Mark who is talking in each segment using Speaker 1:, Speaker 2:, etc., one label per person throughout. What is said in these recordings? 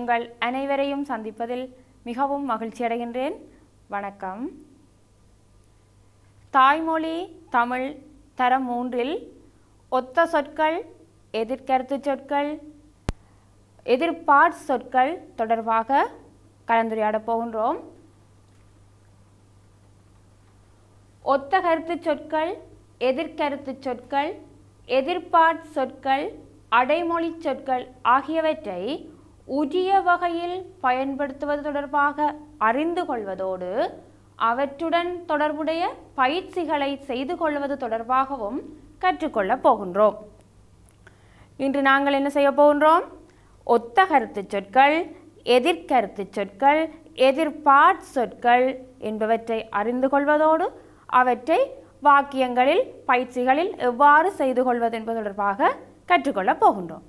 Speaker 1: உங்கள் அனைவரையும் சந்திப்பதில் மிகவும் மகிழ்ச்சி அடைகின்றேன் வணக்கம் தாய்மொழி தமிழ் தரம் மூன்றில் ஒத்த சொற்கள் எதிர்கருத்து சொற்கள் எதிர்பார்ட் சொற்கள் தொடர்பாக கலந்துரையாடப் போகின்றோம் ஒத்த கருத்து சொற்கள் எதிர்கருத்து சொற்கள் எதிர்பார்ட் சொற்கள் அடைமொழி சொற்கள் ஆகியவற்றை உரிய வகையில் பயன்படுத்துவது தொடர்பாக அறிந்து கொள்வதோடு அவற்றுடன் தொடர்புடைய பயிற்சிகளை செய்து கொள்வது தொடர்பாகவும் கற்றுக்கொள்ளப் போகின்றோம் இன்று நாங்கள் என்ன செய்ய போகின்றோம் ஒத்த கருத்து சொற்கள் எதிர்கருத்து சொற்கள் எதிர்பார்ட் சொற்கள் என்பவற்றை அறிந்து கொள்வதோடு அவற்றை வாக்கியங்களில் பயிற்சிகளில் எவ்வாறு செய்து கொள்வது என்பது தொடர்பாக கற்றுக்கொள்ளப் போகின்றோம்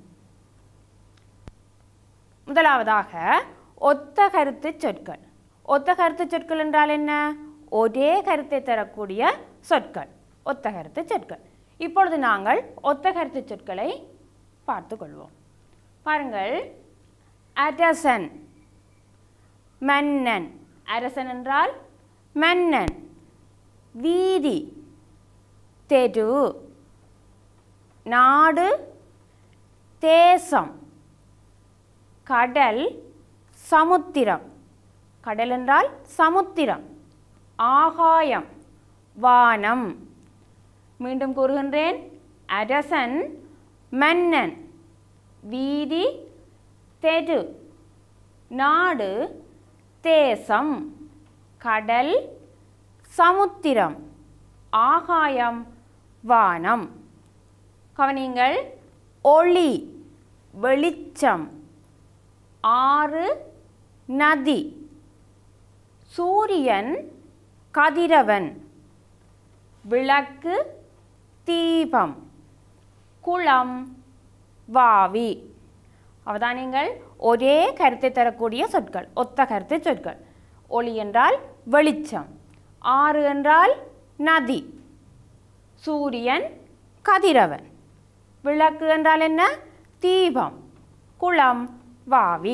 Speaker 1: முதலாவதாக ஒத்த கருத்து சொற்கள் ஒத்த கருத்து சொற்கள் என்றால் என்ன ஒரே கருத்தை தரக்கூடிய சொற்கள் ஒத்த கருத்து சொற்கள் இப்பொழுது நாங்கள் ஒத்த கருத்து சொற்களை பார்த்து கொள்வோம் பாருங்கள் அரசன் மன்னன் அரசன் என்றால் மன்னன் வீதி தெரு நாடு தேசம் கடல் சமுத்திரம் கடல் என்றால் சமுத்திரம் ஆகாயம் வானம் மீண்டும் கூறுகின்றேன் அரசன் மன்னன் வீதி தெரு நாடு தேசம் கடல் சமுத்திரம் ஆகாயம் வானம் கவனிங்கள் ஒளி வெளிச்சம் ஆறு நதி சூரியன் கதிரவன் விளக்கு தீபம் குளம் வாவி அவதானியங்கள் ஒரே கருத்தை தரக்கூடிய சொற்கள் ஒத்த கருத்து சொற்கள் ஒளி என்றால் வெளிச்சம் ஆறு என்றால் நதி சூரியன் கதிரவன் விளக்கு என்றால் என்ன தீபம் குளம் வாவி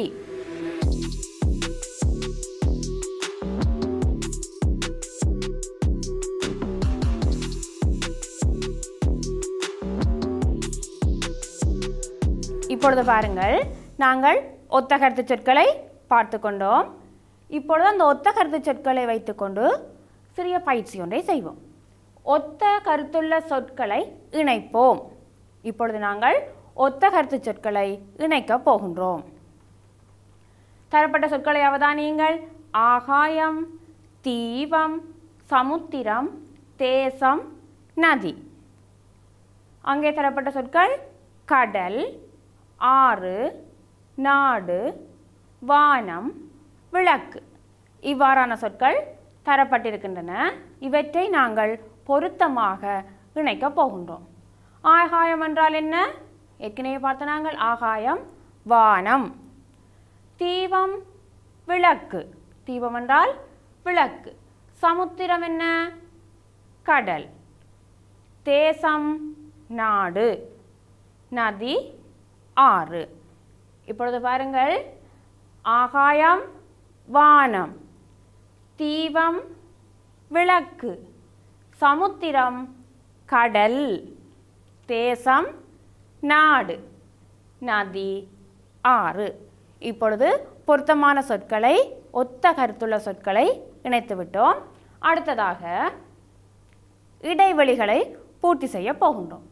Speaker 1: இப்பொழுது பாருங்கள் நாங்கள் ஒத்த கருத்து சொற்களை பார்த்து கொண்டோம் இப்பொழுது அந்த ஒத்த கருத்து சொற்களை வைத்துக்கொண்டு சிறிய பயிற்சி ஒன்றை செய்வோம் ஒத்த கருத்துள்ள சொற்களை இணைப்போம் இப்பொழுது நாங்கள் ஒத்த கருத்து சொற்களை இணைக்கப் போகின்றோம் தரப்பட்ட சொற்களை அவதானியுங்கள் ஆகாயம் தீபம் சமுத்திரம் தேசம் நதி அங்கே தரப்பட்ட சொற்கள் கடல் ஆறு நாடு வானம் விளக்கு இவ்வாறான சொற்கள் தரப்பட்டிருக்கின்றன இவற்றை நாங்கள் பொருத்தமாக இணைக்கப் போகின்றோம் ஆகாயம் என்றால் என்ன ஏற்கனவே பார்த்த நாங்கள் ஆகாயம் வானம் தீபம் விளக்கு தீபம் என்றால் விளக்கு சமுத்திரம் என்ன கடல் தேசம் நாடு நதி ஆறு இப்பொழுது பாருங்கள் ஆகாயம் வானம் தீபம் விளக்கு சமுத்திரம் கடல் தேசம் நாடு நதி ஆறு இப்பொழுது பொருத்தமான சொற்களை ஒத்த கருத்துள்ள சொற்களை இணைத்து விட்டோம் அடுத்ததாக இடைவெளிகளை பூர்த்தி செய்ய போகின்றோம்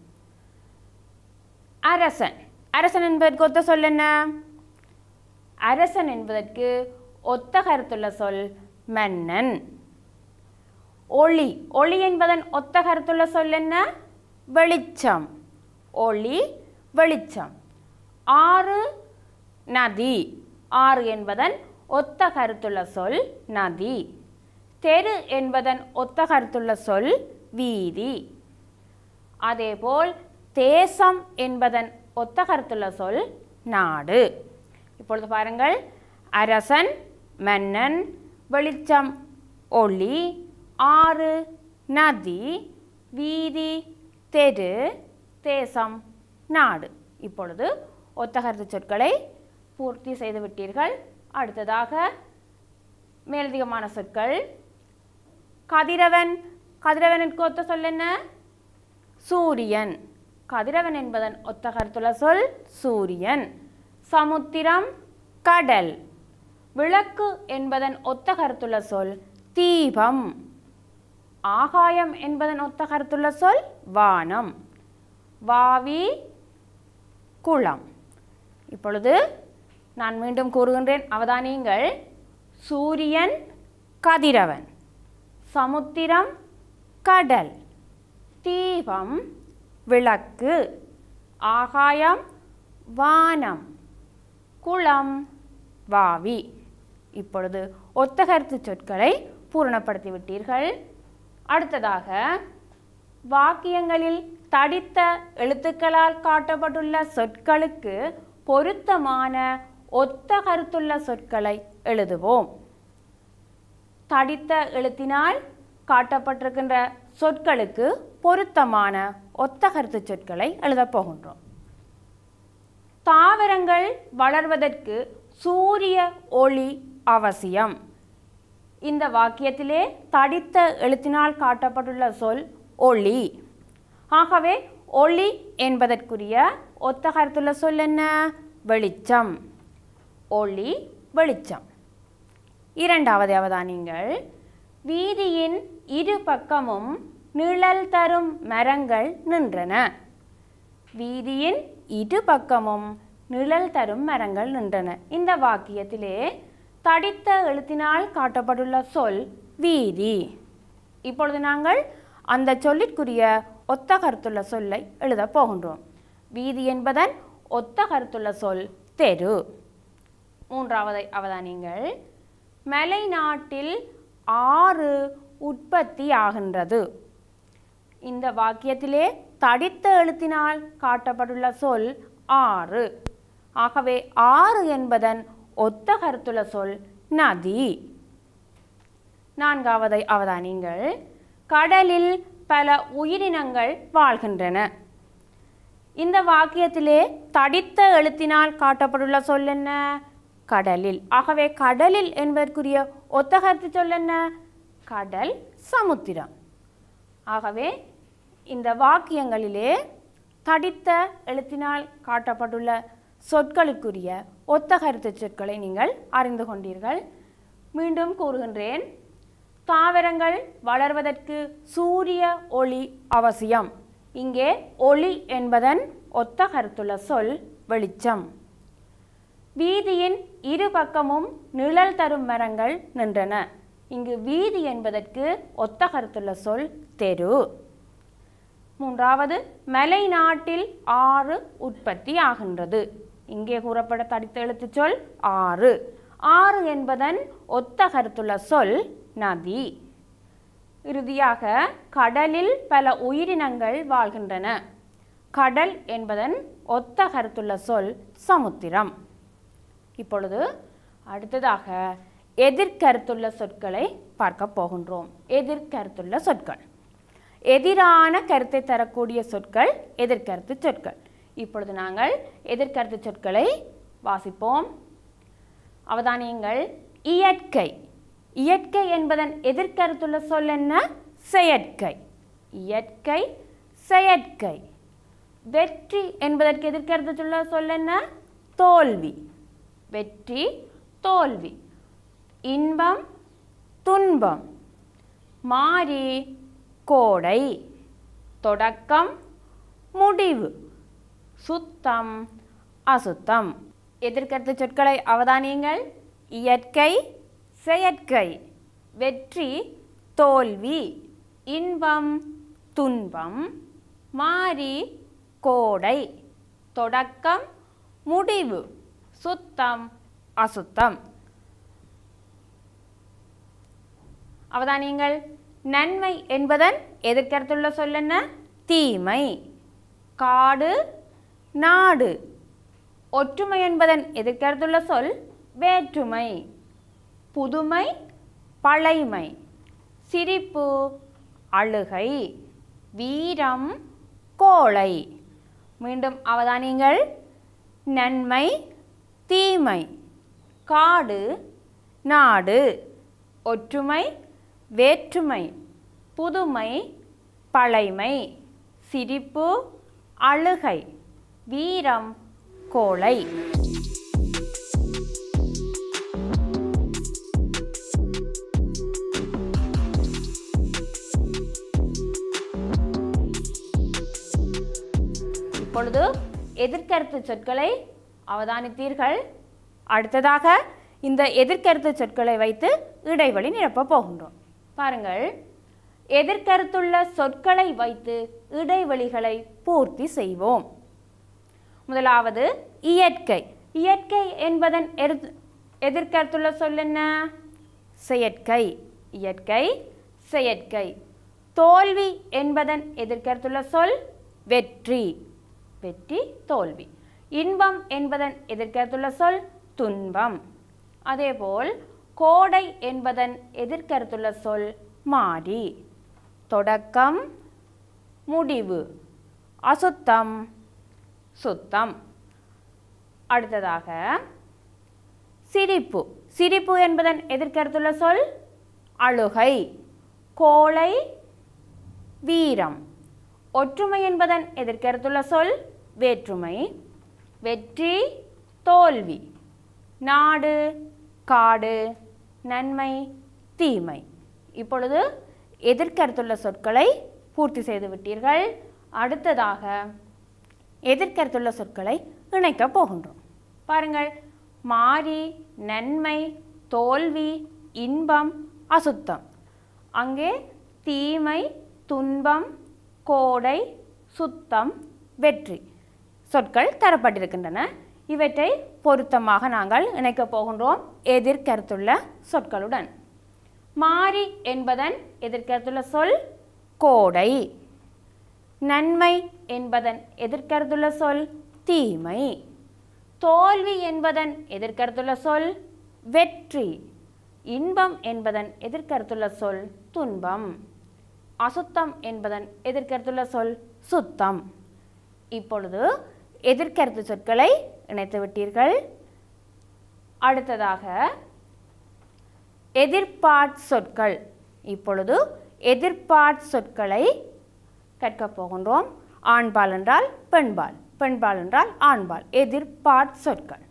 Speaker 1: அரசன் அரசன் என்பதற்கு ஒத்த சொல் என்ன அரசன் என்பதற்கு ஒத்த கருத்துள்ள சொல் மன்னன் ஒளி ஒளி என்பதன் ஒத்த கருத்துள்ள சொல் என்ன வெளிச்சம் ஒளி வெளிச்சம் ஆறு நதி ஆறு என்பதன் ஒத்த கருத்துள்ள சொல் நதி தெரு என்பதன் ஒத்த கருத்துள்ள சொல் வீதி அதேபோல் தேசம் என்பதன் ஒத்த கருத்துள்ள சொல் நாடு இப்பொழுது பாருங்கள் அரசன் மன்னன் வெளிச்சம் ஒளி ஆறு நதி வீதி தெரு தேசம் நாடு இப்பொழுது ஒத்த கருத்து சொற்களை பூர்த்தி செய்து விட்டீர்கள் அடுத்ததாக மேலதிகமான சொற்கள் கதிரவன் கதிரவனுக்கு ஒத்த சொல் என்ன சூரியன் கதிரவன் என்பதன் ஒத்த கருத்துள்ள சொல் சூரியன் சமுத்திரம் கடல் விளக்கு என்பதன் ஒத்த கருத்துள்ள சொல் தீபம் ஆகாயம் என்பதன் ஒத்த கருத்துள்ள சொல் வானம் வாவி குளம் இப்பொழுது நான் மீண்டும் கூறுகின்றேன் அவதானியுங்கள் சூரியன் கதிரவன் சமுத்திரம் கடல் தீபம் விளக்கு ஆகாயம் வானம் குளம் வாவி இப்பொழுது ஒத்த கருத்து சொற்களை பூரணப்படுத்தி விட்டீர்கள் அடுத்ததாக வாக்கியங்களில் தடித்த எழுத்துக்களால் காட்டப்பட்டுள்ள சொற்களுக்கு பொருத்தமான ஒத்த கருத்துள்ள சொற்களை எழுதுவோம் தடித்த எழுத்தினால் காட்டப்பட்டிருக்கின்ற சொற்களுக்கு பொருத்தமான ஒத்த கருத்து சொற்களை எழுதப் போகின்றோம் தாவரங்கள் வளர்வதற்கு சூரிய ஒளி அவசியம் இந்த வாக்கியத்திலே தடித்த எழுத்தினால் காட்டப்பட்டுள்ள சொல் ஒளி ஆகவே ஒளி என்பதற்குரிய ஒத்த கருத்துள்ள சொல் என்ன வெளிச்சம் ஒளி வெளிச்சம் இரண்டாவது அவதானிங்கள் வீதியின் இரு பக்கமும் நிழல் தரும் மரங்கள் நின்றன வீதியின் இரு பக்கமும் நிழல் தரும் மரங்கள் நின்றன இந்த வாக்கியத்திலே தடித்த எழுத்தினால் காட்டப்பட்டுள்ள சொல் வீதி இப்பொழுது நாங்கள் அந்த சொல்லிற்குரிய ஒத்த கருத்துள்ள சொல்லை எழுதப் போகின்றோம் வீதி என்பதன் ஒத்த கருத்துள்ள சொல் தெரு மூன்றாவது அவதானிங்கள் மலை நாட்டில் ஆறு உற்பத்தி ஆகின்றது இந்த வாக்கியத்திலே தடித்த எழுத்தினால் காட்டப்பட்டுள்ள சொல் ஆறு ஆகவே ஆறு என்பதன் ஒத்த கருத்துள்ள சொல் நதி நான்காவதை அவதானிங்கள் கடலில் பல உயிரினங்கள் வாழ்கின்றன இந்த வாக்கியத்திலே தடித்த எழுத்தினால் காட்டப்பட்டுள்ள சொல் என்ன கடலில் ஆகவே கடலில் என்பதற்குரிய ஒத்த கருத்து சொல் என்ன கடல் சமுத்திரம் ஆகவே இந்த வாக்கியங்களிலே தடித்த எழுத்தினால் காட்டப்பட்டுள்ள சொற்களுக்குரிய ஒத்த கருத்து சொற்களை நீங்கள் அறிந்து கொண்டீர்கள் மீண்டும் கூறுகின்றேன் தாவரங்கள் வளர்வதற்கு சூரிய ஒளி அவசியம் இங்கே ஒளி என்பதன் ஒத்த கருத்துள்ள சொல் வெளிச்சம் வீதியின் இரு பக்கமும் நிழல் தரும் மரங்கள் நின்றன இங்கு வீதி என்பதற்கு ஒத்த கருத்துள்ள சொல் தெரு மூன்றாவது மலை நாட்டில் ஆறு உற்பத்தி ஆகின்றது இங்கே கூறப்பட தடித்த எழுத்துச் சொல் ஆறு ஆறு என்பதன் ஒத்த கருத்துள்ள சொல் நதி இறுதியாக கடலில் பல உயிரினங்கள் வாழ்கின்றன கடல் என்பதன் ஒத்த கருத்துள்ள சொல் சமுத்திரம் இப்பொழுது அடுத்ததாக எதிர்கருத்துள்ள சொற்களை பார்க்க போகின்றோம் எதிர்கருத்துள்ள சொற்கள் எதிரான கருத்தை தரக்கூடிய சொற்கள் எதிர்கருத்து சொற்கள் இப்பொழுது நாங்கள் எதிர்கருத்து சொற்களை வாசிப்போம் அவதானியங்கள் இயற்கை இயற்கை என்பதன் எதிர்கருத்துள்ள சொல் என்ன செயற்கை இயற்கை செயற்கை வெற்றி என்பதற்கு எதிர்கருத்துள்ள சொல் என்ன தோல்வி வெற்றி தோல்வி இன்பம் துன்பம் மாறி கோடை தொடக்கம் முடிவு சுத்தம் அசுத்தம் எதிர்கருத்து சொற்களை அவதானியுங்கள் இயற்கை செயற்கை வெற்றி தோல்வி இன்பம் துன்பம் மாறி கோடை தொடக்கம் முடிவு சுத்தம் அசுத்தம் அவதானியங்கள் நன்மை என்பதன் எதிர்கருத்துள்ள சொல் என்ன தீமை காடு நாடு ஒற்றுமை என்பதன் எதிர்கருத்துள்ள சொல் வேற்றுமை புதுமை பழைமை சிரிப்பு அழுகை வீரம் கோழை மீண்டும் அவதானியங்கள் நன்மை தீமை காடு நாடு ஒற்றுமை வேற்றுமை புதுமை பழைமை சிரிப்பு அழுகை வீரம் கோளை இப்பொழுது எதிர்கருத்து சொற்களை அவதானித்தீர்கள் அடுத்ததாக இந்த எதிர்கருத்து சொற்களை வைத்து இடைவெளி நிரப்ப போகின்றோம் பாருங்கள் எதிர்கருத்துள்ள சொற்களை வைத்து இடைவெளிகளை பூர்த்தி செய்வோம் முதலாவது இயற்கை இயற்கை என்பதன் எரு- எதிர்கருத்துள்ள சொல் என்ன செயற்கை இயற்கை செயற்கை தோல்வி என்பதன் எதிர்கருத்துள்ள சொல் வெற்றி வெற்றி தோல்வி இன்பம் என்பதன் எதிர்கருத்துள்ள சொல் துன்பம் அதேபோல் கோடை என்பதன் எதிர்கருத்துள்ள சொல் மாறி தொடக்கம் முடிவு அசுத்தம் சுத்தம் அடுத்ததாக சிரிப்பு சிரிப்பு என்பதன் எதிர்கருத்துள்ள சொல் அழுகை கோளை வீரம் ஒற்றுமை என்பதன் எதிர்கருத்துள்ள சொல் வேற்றுமை வெற்றி தோல்வி நாடு காடு நன்மை தீமை இப்பொழுது எதிர்கருத்துள்ள சொற்களை பூர்த்தி செய்து விட்டீர்கள் அடுத்ததாக எதிர்கருத்துள்ள சொற்களை இணைக்கப் போகின்றோம் பாருங்கள் மாறி நன்மை தோல்வி இன்பம் அசுத்தம் அங்கே தீமை துன்பம் கோடை சுத்தம் வெற்றி சொற்கள் தரப்பட்டிருக்கின்றன இவற்றை பொருத்தமாக நாங்கள் இணைக்கப் போகின்றோம் எதிர்கருத்துள்ள சொற்களுடன் மாறி என்பதன் எதிர்கருத்துள்ள சொல் கோடை நன்மை என்பதன் எதிர்கருத்துள்ள சொல் தீமை தோல்வி என்பதன் எதிர்கருத்துள்ள சொல் வெற்றி இன்பம் என்பதன் எதிர்கருத்துள்ள சொல் துன்பம் அசுத்தம் என்பதன் எதிர்கருத்துள்ள சொல் சுத்தம் இப்பொழுது எதிர்கருத்து சொற்களை இணைத்து விட்டீர்கள் அடுத்ததாக எதிர்ப்பாட் சொற்கள் இப்பொழுது எதிர்ப்பாட் சொற்களை கற்கப் போகின்றோம் ஆண்பால் என்றால் பெண்பால் பெண்பால் என்றால் ஆண்பால் எதிர்ப்பாட் சொற்கள்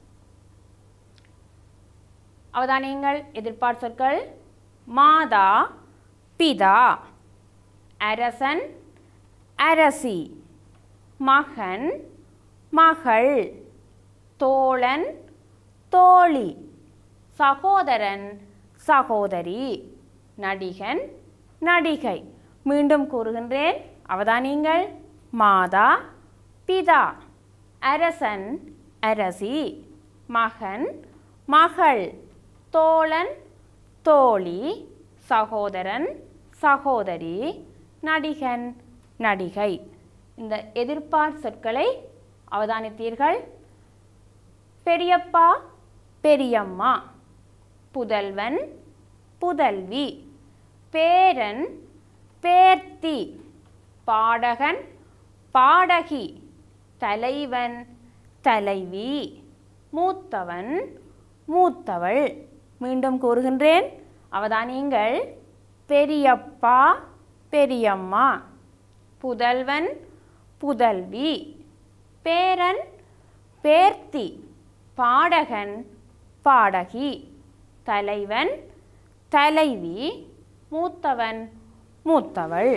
Speaker 1: அவதானியங்கள் எதிர்ப்பாட் சொற்கள் மாதா பிதா அரசன் அரசி மகன் மகள் தோழன் தோழி சகோதரன் சகோதரி நடிகன் நடிகை மீண்டும் கூறுகின்றேன் அவதானியங்கள் மாதா பிதா அரசன் அரசி மகன் மகள் தோழன் தோழி சகோதரன் சகோதரி நடிகன் நடிகை இந்த எதிர்ப்பார் சொற்களை அவதானித்தீர்கள் பெரியப்பா பெரியம்மா புதல்வன் புதல்வி பேரன் பேர்த்தி பாடகன் பாடகி தலைவன் தலைவி மூத்தவன் மூத்தவள் மீண்டும் கூறுகின்றேன் அவதானியங்கள் பெரியப்பா பெரியம்மா புதல்வன் புதல்வி பேரன் பேர்த்தி பாடகன் பாடகி தலைவன் தலைவி மூத்தவன் மூத்தவள்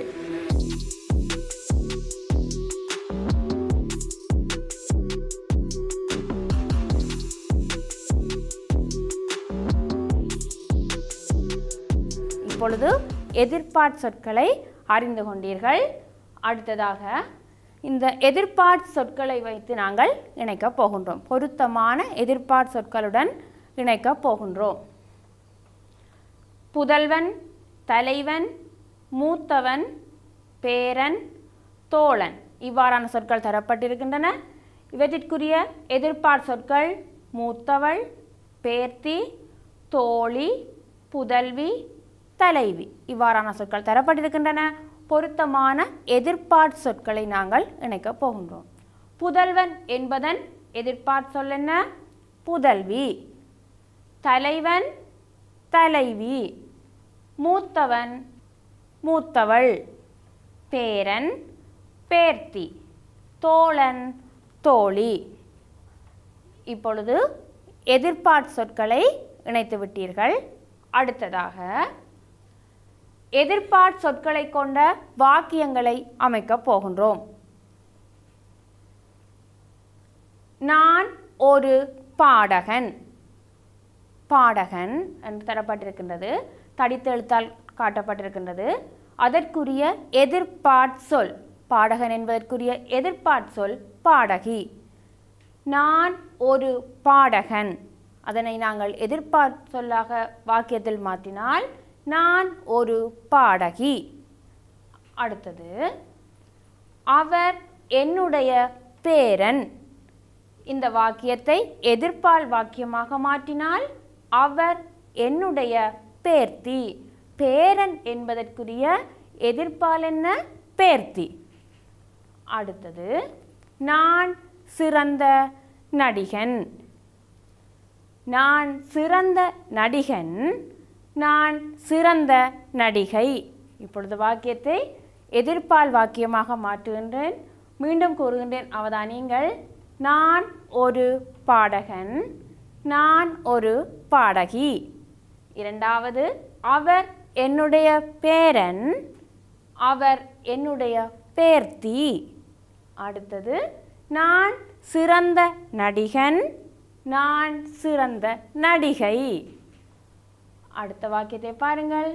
Speaker 1: இப்பொழுது எதிர்ப்பாட் சொற்களை அறிந்து கொண்டீர்கள் அடுத்ததாக இந்த எதிர்ப்பாட் சொற்களை வைத்து நாங்கள் இணைக்கப் போகின்றோம் பொருத்தமான எதிர்ப்பாட் சொற்களுடன் இணைக்கப் போகின்றோம் புதல்வன் தலைவன் மூத்தவன் பேரன் தோழன் இவ்வாறான சொற்கள் தரப்பட்டிருக்கின்றன இவற்றிற்குரிய எதிர்ப்பார் சொற்கள் மூத்தவள் பேர்த்தி தோழி புதல்வி தலைவி இவ்வாறான சொற்கள் தரப்பட்டிருக்கின்றன பொருத்தமான எதிர்ப்பாட் சொற்களை நாங்கள் இணைக்கப் போகின்றோம் புதல்வன் என்பதன் எதிர்ப்பாட் சொல் என்ன புதல்வி தலைவன் தலைவி மூத்தவன் மூத்தவள் பேரன் பேர்த்தி தோழன் தோழி இப்பொழுது எதிர்பார்ட் சொற்களை இணைத்து விட்டீர்கள் அடுத்ததாக எதிர்பார்ட் சொற்களை கொண்ட வாக்கியங்களை அமைக்கப் போகின்றோம் நான் ஒரு பாடகன் பாடகன் என்று தரப்பட்டிருக்கின்றது தடித்த எழுத்தால் காட்டப்பட்டிருக்கின்றது அதற்குரிய எதிர்பார்ட் சொல் பாடகன் என்பதற்குரிய எதிர்பார்ட் சொல் பாடகி நான் ஒரு பாடகன் அதனை நாங்கள் எதிர்பார்ட் சொல்லாக வாக்கியத்தில் மாற்றினால் நான் ஒரு பாடகி அடுத்தது அவர் என்னுடைய பேரன் இந்த வாக்கியத்தை எதிர்ப்பால் வாக்கியமாக மாற்றினால் அவர் என்னுடைய பேர்த்தி பேரன் என்பதற்குரிய எதிர்ப்பால் என்ன பேர்த்தி அடுத்தது நான் சிறந்த நடிகன் நான் சிறந்த நடிகன் நான் சிறந்த நடிகை இப்பொழுது வாக்கியத்தை எதிர்ப்பால் வாக்கியமாக மாற்றுகின்றேன் மீண்டும் கூறுகின்றேன் அவதானியங்கள் நான் ஒரு பாடகன் நான் ஒரு பாடகி இரண்டாவது அவர் என்னுடைய பேரன் அவர் என்னுடைய பேர்த்தி அடுத்தது நான் சிறந்த நடிகன் நான் சிறந்த நடிகை அடுத்த வாக்கியத்தை பாருங்கள்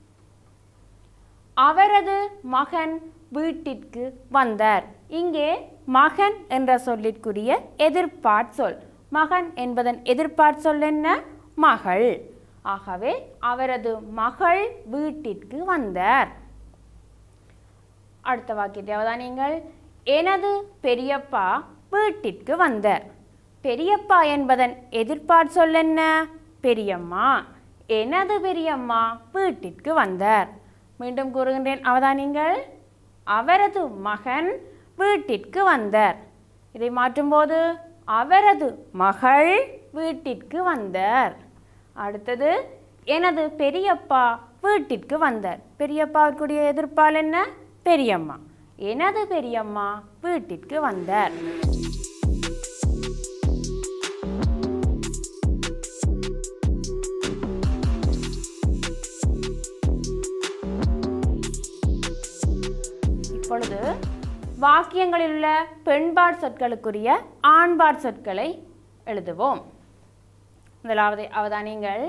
Speaker 1: அவரது மகன் வீட்டிற்கு வந்தார் இங்கே மகன் என்ற சொல்லிற்குரிய எதிர்ப்பாட் சொல் மகன் என்பதன் எதிர்ப்பாட் சொல் என்ன மகள் ஆகவே அவரது மகள் வீட்டிற்கு வந்தார் அடுத்த வாக்கியத்தை அவதானியங்கள் எனது பெரியப்பா வீட்டிற்கு வந்தார் பெரியப்பா என்பதன் எதிர்ப்பார் சொல் என்ன பெரியம்மா எனது பெரியம்மா வீட்டிற்கு வந்தார் மீண்டும் கூறுகின்றேன் அவதானியங்கள் அவரது மகன் வீட்டிற்கு வந்தார் இதை மாற்றும்போது அவரது மகள் வீட்டிற்கு வந்தார் அடுத்தது எனது பெரியப்பா வீட்டிற்கு வந்தார் பெரியப்பாவுக்குரிய எதிர்ப்பால் என்ன பெரியம்மா எனது பெரியம்மா வீட்டிற்கு வந்தார் இப்பொழுது வாக்கியங்களில் உள்ள பெண்பாட் சொற்களுக்குரிய ஆண்பாட் சொற்களை எழுதுவோம் முதலாவது அவதானியங்கள்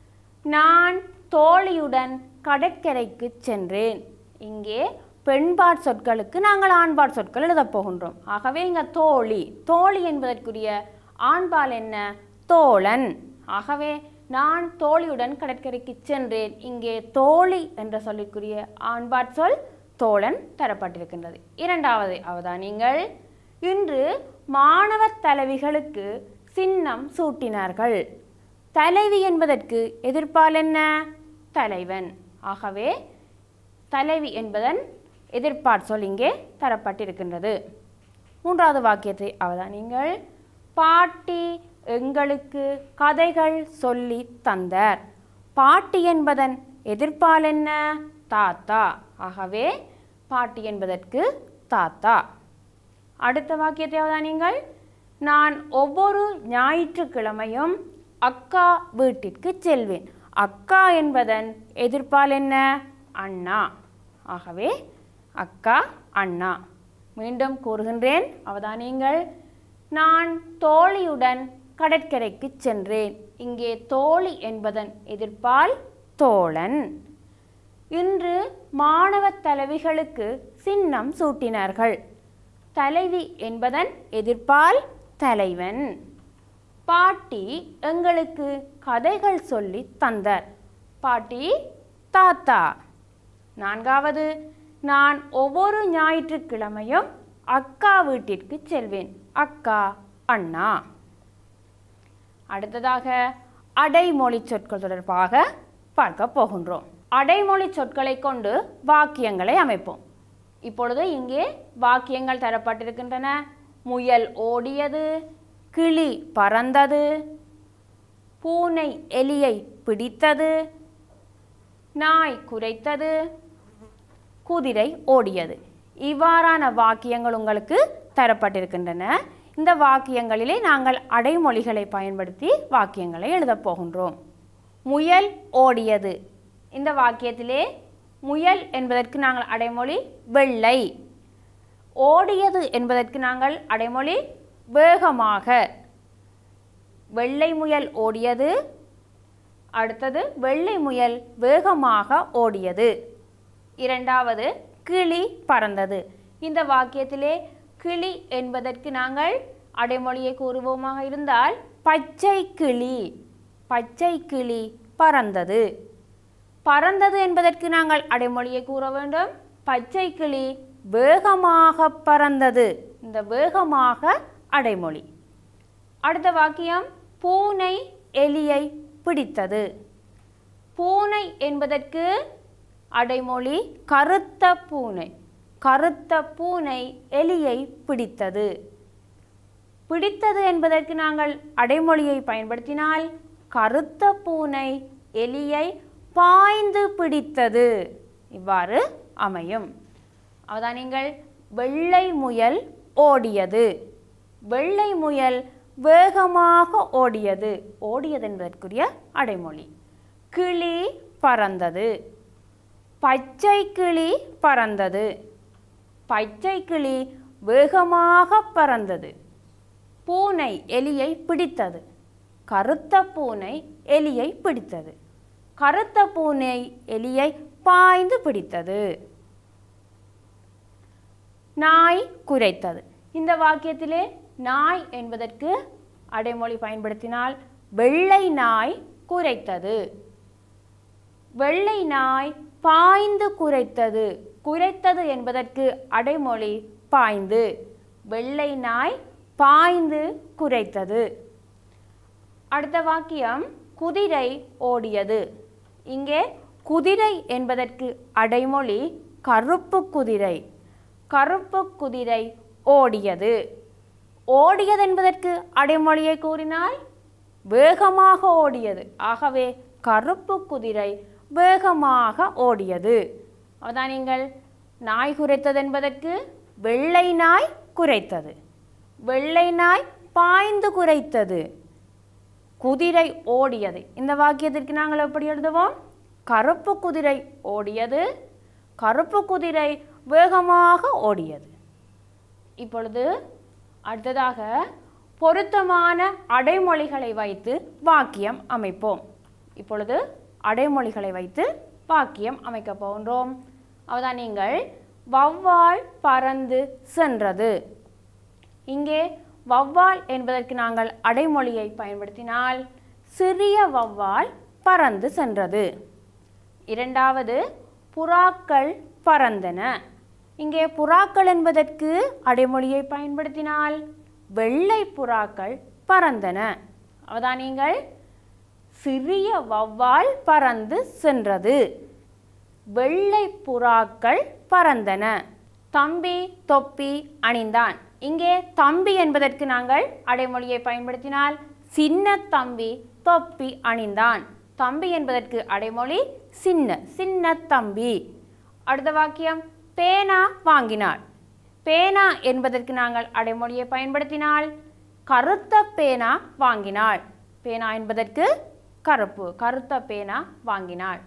Speaker 1: நான் தோழியுடன் கடற்கரைக்கு சென்றேன் இங்கே பெண்பாட் சொற்களுக்கு நாங்கள் ஆண்பாட் சொற்கள் எழுதப் போகின்றோம் ஆகவே இங்கே தோழி தோழி என்பதற்குரிய ஆண்பால் என்ன தோழன் ஆகவே நான் தோழியுடன் கடற்கரைக்கு சென்றேன் இங்கே தோழி என்ற சொல்லிற்குரிய ஆண்பாட் சொல் தோழன் தரப்பட்டிருக்கின்றது இரண்டாவது அவதானியங்கள் இன்று மாணவர் தலைவிகளுக்கு சின்னம் சூட்டினார்கள் தலைவி என்பதற்கு எதிர்ப்பால் என்ன தலைவன் ஆகவே தலைவி என்பதன் எதிர்ப்பாற் சொல் இங்கே தரப்பட்டிருக்கின்றது மூன்றாவது வாக்கியத்தை அவதானிங்கள் பாட்டி எங்களுக்கு கதைகள் சொல்லி தந்தார் பாட்டி என்பதன் எதிர்ப்பால் என்ன தாத்தா ஆகவே பாட்டி என்பதற்கு தாத்தா அடுத்த வாக்கியத்தை அவதானிங்கள் நான் ஒவ்வொரு ஞாயிற்றுக்கிழமையும் அக்கா வீட்டிற்கு செல்வேன் அக்கா என்பதன் எதிர்ப்பால் என்ன அண்ணா ஆகவே அக்கா அண்ணா மீண்டும் கூறுகின்றேன் அவதானியங்கள் நான் தோழியுடன் கடற்கரைக்கு சென்றேன் இங்கே தோழி என்பதன் எதிர்ப்பால் தோழன் இன்று மாணவத் தலைவிகளுக்கு சின்னம் சூட்டினார்கள் தலைவி என்பதன் எதிர்ப்பால் தலைவன் பாட்டி எங்களுக்கு கதைகள் சொல்லி தந்தார் பாட்டி தாத்தா நான்காவது நான் ஒவ்வொரு ஞாயிற்றுக்கிழமையும் அக்கா வீட்டிற்கு செல்வேன் அக்கா அண்ணா அடுத்ததாக அடைமொழி சொற்கள் தொடர்பாக பார்க்க போகின்றோம் அடைமொழி சொற்களை கொண்டு வாக்கியங்களை அமைப்போம் இப்பொழுது இங்கே வாக்கியங்கள் தரப்பட்டிருக்கின்றன முயல் ஓடியது கிளி பறந்தது பூனை எலியை பிடித்தது நாய் குரைத்தது குதிரை ஓடியது இவ்வாறான வாக்கியங்கள் உங்களுக்கு தரப்பட்டிருக்கின்றன இந்த வாக்கியங்களிலே நாங்கள் அடைமொழிகளை பயன்படுத்தி வாக்கியங்களை எழுதப் போகின்றோம் முயல் ஓடியது இந்த வாக்கியத்திலே முயல் என்பதற்கு நாங்கள் அடைமொழி வெள்ளை ஓடியது என்பதற்கு நாங்கள் அடைமொழி வேகமாக வெள்ளை முயல் ஓடியது அடுத்தது வெள்ளை முயல் வேகமாக ஓடியது இரண்டாவது கிளி பறந்தது இந்த வாக்கியத்திலே கிளி என்பதற்கு நாங்கள் அடைமொழியை கூறுவோமாக இருந்தால் பச்சை கிளி பச்சை கிளி பறந்தது பறந்தது என்பதற்கு நாங்கள் அடைமொழியை கூற வேண்டும் பச்சை கிளி வேகமாக பறந்தது இந்த வேகமாக அடைமொழி அடுத்த வாக்கியம் பூனை எலியை பிடித்தது பூனை என்பதற்கு அடைமொழி கருத்த பூனை கருத்த பூனை எலியை பிடித்தது பிடித்தது என்பதற்கு நாங்கள் அடைமொழியை பயன்படுத்தினால் கருத்த பூனை எலியை பாய்ந்து பிடித்தது இவ்வாறு அமையும் அவதான் நீங்கள் வெள்ளை முயல் ஓடியது வெள்ளை முயல் வேகமாக ஓடியது ஓடியது என்பதற்குரிய அடைமொழி கிளி பறந்தது பச்சை கிளி பறந்தது பச்சை கிளி வேகமாக பறந்தது பூனை எலியை பிடித்தது கருத்த பூனை எலியை பிடித்தது கருத்த பூனை எலியை பாய்ந்து பிடித்தது நாய் குரைத்தது இந்த வாக்கியத்திலே நாய் என்பதற்கு அடைமொழி பயன்படுத்தினால் வெள்ளை நாய் குரைத்தது வெள்ளை நாய் பாய்ந்து குரைத்தது குரைத்தது என்பதற்கு அடைமொழி பாய்ந்து வெள்ளை நாய் பாய்ந்து குரைத்தது அடுத்த வாக்கியம் குதிரை ஓடியது இங்கே குதிரை என்பதற்கு அடைமொழி கருப்பு குதிரை கருப்பு குதிரை ஓடியது ஓடியது என்பதற்கு அடைமொழியை கூறினால் வேகமாக ஓடியது ஆகவே கருப்பு குதிரை வேகமாக ஓடியது அதான் நீங்கள் நாய் குரைத்தது என்பதற்கு வெள்ளை நாய் குரைத்தது வெள்ளை நாய் பாய்ந்து குரைத்தது குதிரை ஓடியது இந்த வாக்கியத்திற்கு நாங்கள் எப்படி எழுதுவோம் கருப்பு குதிரை ஓடியது கருப்பு குதிரை வேகமாக ஓடியது இப்பொழுது அடுத்ததாக பொருத்தமான அடைமொழிகளை வைத்து வாக்கியம் அமைப்போம் இப்பொழுது அடைமொழிகளை வைத்து வாக்கியம் அமைக்கப் போகின்றோம் அவதான் நீங்கள் வௌவால் பறந்து சென்றது இங்கே வௌவால் என்பதற்கு நாங்கள் அடைமொழியை பயன்படுத்தினால் சிறிய வௌவால் பறந்து சென்றது இரண்டாவது புறாக்கள் பறந்தன இங்கே புறாக்கள் என்பதற்கு அடைமொழியை பயன்படுத்தினால் வெள்ளை புறாக்கள் பறந்தன அவதான் நீங்கள் சிறிய வௌவால் பறந்து சென்றது வெள்ளை புறாக்கள் பறந்தன தம்பி தொப்பி அணிந்தான் இங்கே தம்பி என்பதற்கு நாங்கள் அடைமொழியை பயன்படுத்தினால் சின்ன தம்பி தொப்பி அணிந்தான் தம்பி என்பதற்கு அடைமொழி சின்ன சின்ன தம்பி அடுத்த வாக்கியம் பேனா வாங்கினாள் பேனா என்பதற்கு நாங்கள் அடைமொழியை பயன்படுத்தினால் கருத்த பேனா வாங்கினாள் பேனா என்பதற்கு கருப்பு கருத்த பேனா வாங்கினாள்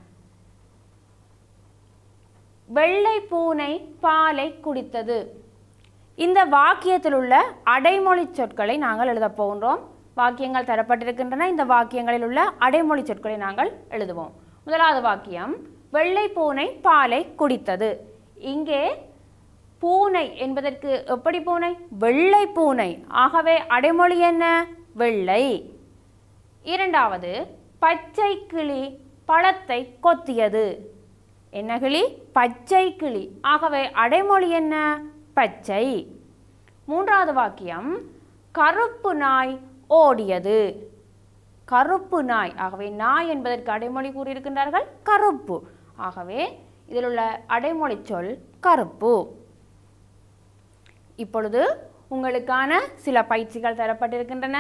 Speaker 1: வெள்ளை பூனை பாலை குடித்தது இந்த வாக்கியத்தில் உள்ள அடைமொழி சொற்களை நாங்கள் எழுதப் போகின்றோம் வாக்கியங்கள் தரப்பட்டிருக்கின்றன இந்த வாக்கியங்களில் உள்ள அடைமொழி சொற்களை நாங்கள் எழுதுவோம் முதலாவது வாக்கியம் வெள்ளை பூனை பாலை குடித்தது இங்கே பூனை என்பதற்கு எப்படி பூனை வெள்ளை பூனை ஆகவே அடைமொழி என்ன வெள்ளை இரண்டாவது பச்சை கிளி பழத்தை கொத்தியது என்ன கிளி பச்சை கிளி ஆகவே அடைமொழி என்ன பச்சை மூன்றாவது வாக்கியம் கருப்பு நாய் ஓடியது கருப்பு நாய் ஆகவே நாய் என்பதற்கு அடைமொழி கூறியிருக்கின்றார்கள் கருப்பு ஆகவே இதில் உள்ள அடைமொழி சொல் கருப்பு இப்பொழுது உங்களுக்கான சில பயிற்சிகள் தரப்பட்டிருக்கின்றன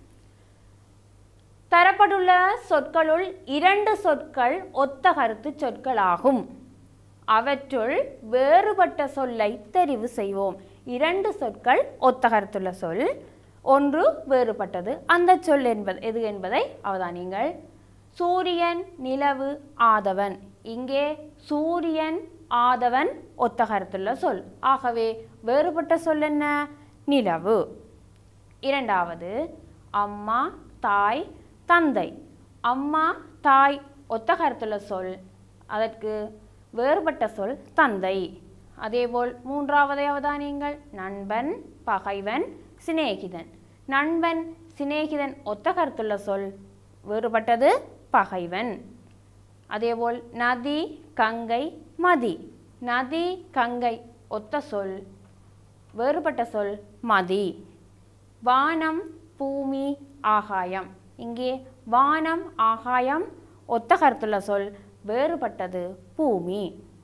Speaker 1: தரப்பட்டுள்ள சொற்களுள் இரண்டு சொற்கள் ஒத்த கருத்து சொற்களாகும் அவற்றுள் வேறுபட்ட சொல்லை தெரிவு செய்வோம் இரண்டு சொற்கள் ஒத்த கருத்துள்ள சொல் ஒன்று வேறுபட்டது அந்த சொல் என்பது எது என்பதை அவதானியுங்கள் சூரியன் நிலவு ஆதவன் இங்கே சூரியன் ஆதவன் ஒத்த கருத்துள்ள சொல் ஆகவே வேறுபட்ட சொல் என்ன நிலவு இரண்டாவது அம்மா தாய் தந்தை அம்மா தாய் ஒத்த கருத்துள்ள சொல் அதற்கு வேறுபட்ட சொல் தந்தை அதேபோல் மூன்றாவதை அவதானியங்கள் நண்பன் பகைவன் சிநேகிதன் நண்பன் சிநேகிதன் ஒத்த கருத்துள்ள சொல் வேறுபட்டது பகைவன் அதேபோல் நதி கங்கை மதி நதி கங்கை ஒத்த சொல் வேறுபட்ட சொல் மதி வானம் பூமி ஆகாயம் இங்கே வானம் ஆகாயம் ஒத்த கருத்துள்ள சொல் வேறுபட்டது பூமி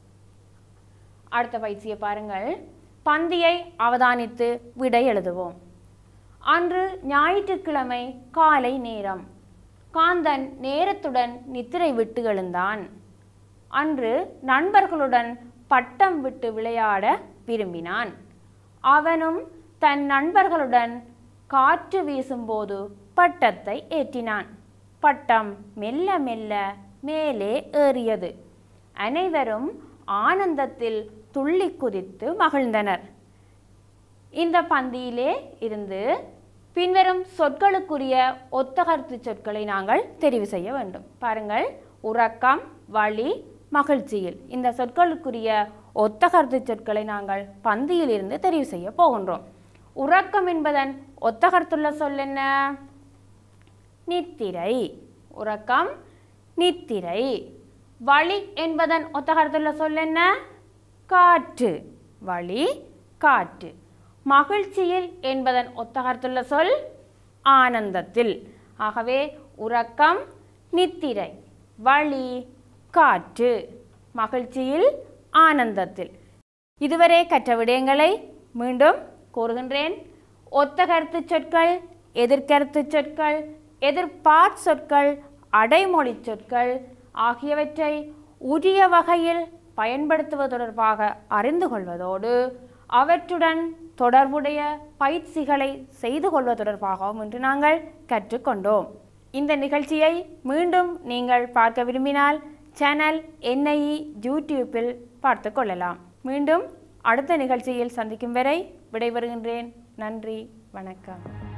Speaker 1: அடுத்த பயிற்சியை பாருங்கள் பந்தியை அவதானித்து விடை எழுதுவோம் அன்று ஞாயிற்றுக்கிழமை காலை நேரம் காந்தன் நேரத்துடன் நித்திரை விட்டு எழுந்தான் அன்று நண்பர்களுடன் பட்டம் விட்டு விளையாட விரும்பினான் அவனும் தன் நண்பர்களுடன் காற்று வீசும்போது பட்டத்தை ஏற்றினான் பட்டம் மெல்ல மெல்ல மேலே ஏறியது அனைவரும் ஆனந்தத்தில் துள்ளி குதித்து மகிழ்ந்தனர் இந்த பந்தியிலே இருந்து பின்வரும் சொற்களுக்குரிய ஒத்த கருத்து சொற்களை நாங்கள் தெரிவு செய்ய வேண்டும் பாருங்கள் உறக்கம் வழி மகிழ்ச்சியில் இந்த சொற்களுக்குரிய ஒத்த கருத்து சொற்களை நாங்கள் பந்தியில் இருந்து தெரிவு செய்ய போகின்றோம் உறக்கம் என்பதன் ஒத்த கருத்துள்ள சொல் என்ன நித்திரை உறக்கம் நித்திரை வழி என்பதன் ஒத்த கருத்துள்ள சொல் என்ன காற்று வழி காற்று மகிழ்ச்சியில் என்பதன் ஒத்த கருத்துள்ள சொல் ஆனந்தத்தில் ஆகவே உறக்கம் நித்திரை வழி காற்று மகிழ்ச்சியில் ஆனந்தத்தில் இதுவரை கற்ற விடயங்களை மீண்டும் கூறுகின்றேன் ஒத்த கருத்து சொற்கள் எதிர்கருத்து சொற்கள் எதிர்பார்ட் சொற்கள் அடைமொழி சொற்கள் ஆகியவற்றை உரிய வகையில் பயன்படுத்துவது தொடர்பாக அறிந்து கொள்வதோடு அவற்றுடன் தொடர்புடைய பயிற்சிகளை செய்து கொள்வது தொடர்பாகவும் இன்று நாங்கள் கற்றுக்கொண்டோம் இந்த நிகழ்ச்சியை மீண்டும் நீங்கள் பார்க்க விரும்பினால் சேனல் என்ஐஇ யூடியூப்பில் பார்த்து கொள்ளலாம் மீண்டும் அடுத்த நிகழ்ச்சியில் சந்திக்கும் வரை விடைபெறுகின்றேன் நன்றி வணக்கம்